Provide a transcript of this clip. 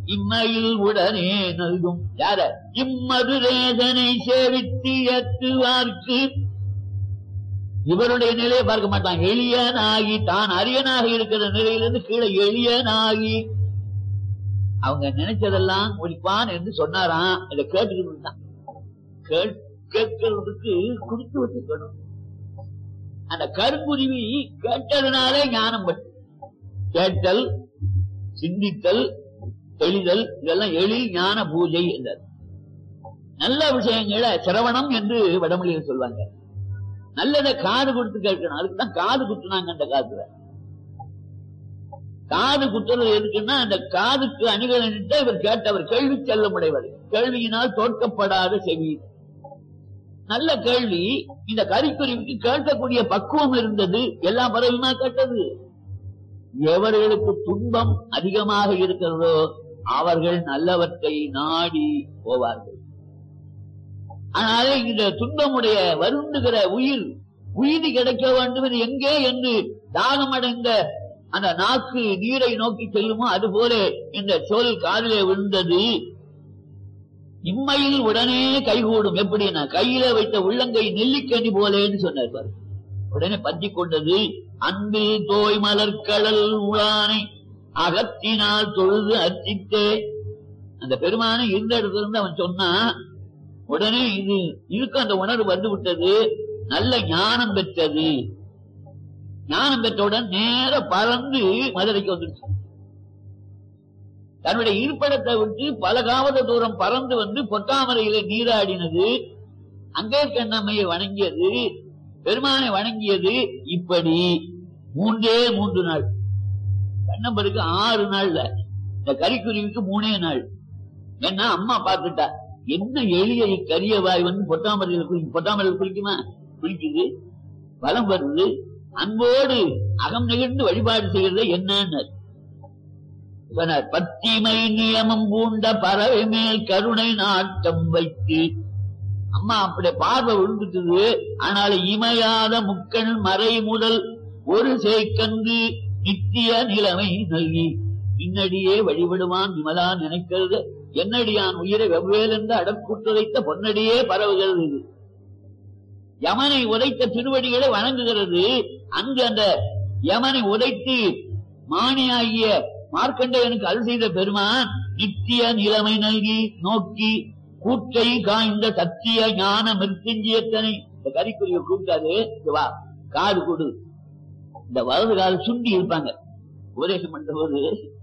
இம்மையில் உடனே நல்கும் யார இம்மதுரேதனை சேவித்து ஏற்றுவார்க்கு இவருடைய நிலையை பார்க்க மாட்டான் எளியனாகி தான் அரியனாக இருக்கிற நிலையிலிருந்து கீழே எளியனாகி அவங்க நினைச்சதெல்லாம் ஒழிப்பான் என்று சொன்னாராம் இதை கேட்டுக்கிட்டு இருந்தான் கேட்- கேட்கிறதுக்கு குடித்து வச்சுக்கணும் அந்த கருங்குருவி கேட்டதுனாலே ஞானம் பட்டு கேட்டல் சிந்தித்தல் தெளிதல் இதெல்லாம் எளில் ஞான பூஜை என்றார் நல்ல விஷயங்களை சிரவணம் என்று வடமொழியில் சொல்வாங்க நல்லதை காது கொடுத்து கேட்கணும் அதுக்குதான் காது குத்துனாங்க அந்த காதுல காது குத்துறது எதுக்குன்னா அந்த காதுக்கு அணிகலனிட்டு இவர் கேட்டவர் கேள்வி செல்ல முடைவர் கேள்வியினால் தோற்கப்படாத செவி நல்ல கேள்வி இந்த கரிக்குருவிக்கு கேட்கக்கூடிய பக்குவம் இருந்தது எல்லா பறவையுமா கேட்டது எவர்களுக்கு துன்பம் அதிகமாக இருக்கிறதோ அவர்கள் நல்லவற்றை நாடி போவார்கள் ஆனாலே இந்த துன்பமுடைய வருந்துகிற உயிர் உயிர் கிடைக்க வேண்டும் என்று எங்கே என்று தாகமடைந்த அந்த நாக்கு நீரை நோக்கி செல்லுமோ அதுபோல இந்த சொல் காதிலே விழுந்தது இம்மையில் உடனே கைகூடும் எப்படின்னா கையில வைத்த உள்ளங்கை நெல்லிக்கனி போலேன்னு சொன்னார் பாரு உடனே பற்றி கொண்டது அன்பில் தோய் மலர்கடல் உளானை அகத்தினால் தொழுது அர்ச்சித்தே அந்த பெருமானை இருந்த இடத்துல இருந்து அவன் சொன்னான் உடனே இது இருக்கு அந்த உணர்வு வந்து விட்டது நல்ல ஞானம் பெற்றது ஞானம் பெற்றவுடன் நேர பறந்து மதுரைக்கு வந்துருச்சு தன்னுடைய இருப்பிடத்தை விட்டு பல காவத தூரம் பறந்து வந்து பொட்டாமரையில நீராடினது அங்கே கண்ணம்மையை வணங்கியது பெருமானை வணங்கியது இப்படி மூன்றே மூன்று நாள் கண்ணம்பருக்கு ஆறு நாள்ல இந்த கரிக்குருவிக்கு மூணே நாள் ஏன்னா அம்மா பார்த்துட்டா என்ன எளிய கரிய வாய் வந்து பொட்டாமரையில் குளிக்கும் பொட்டாமரையில் குளிக்குமா குளிக்குது வலம் வருது அன்போடு அகம் நெகிழ்ந்து வழிபாடு செய்யறது என்னன்னு சொன்னார் பத்திமை நியமம் பூண்ட பறவை மேல் கருணை நாட்டம் வைத்து அம்மா அப்படி பார்வை விழுந்துட்டது ஆனாலும் இமையாத முக்கண் மறை முதல் ஒரு சேக்கன்று நித்திய நிலைமை நல்கி பின்னடியே வழிபடுவான் விமலா நினைக்கிறது என்னடியான் உயிரை வெவ்வேலென்று அடக்குற்றுரைத்த பொன்னடியே பரவுகிறது இது யமனை உதைத்த திருவடிகளை வணங்குகிறது அங்கு அந்த யமனை உதைத்து மானியாகிய மார்க்கண்டேயனுக்கு அருள் செய்த பெருமான் நித்திய நிலைமை நல்கி நோக்கி கூற்றை காய்ந்த சத்திய ஞான மிருத்யுஞ்சயத்தனை இந்த கறிக்குரிய கூப்பிட்டாரு இங்க வா காது கொடு இந்த வலது காது சுண்டி இருப்பாங்க உபதேசம் பண்ற போது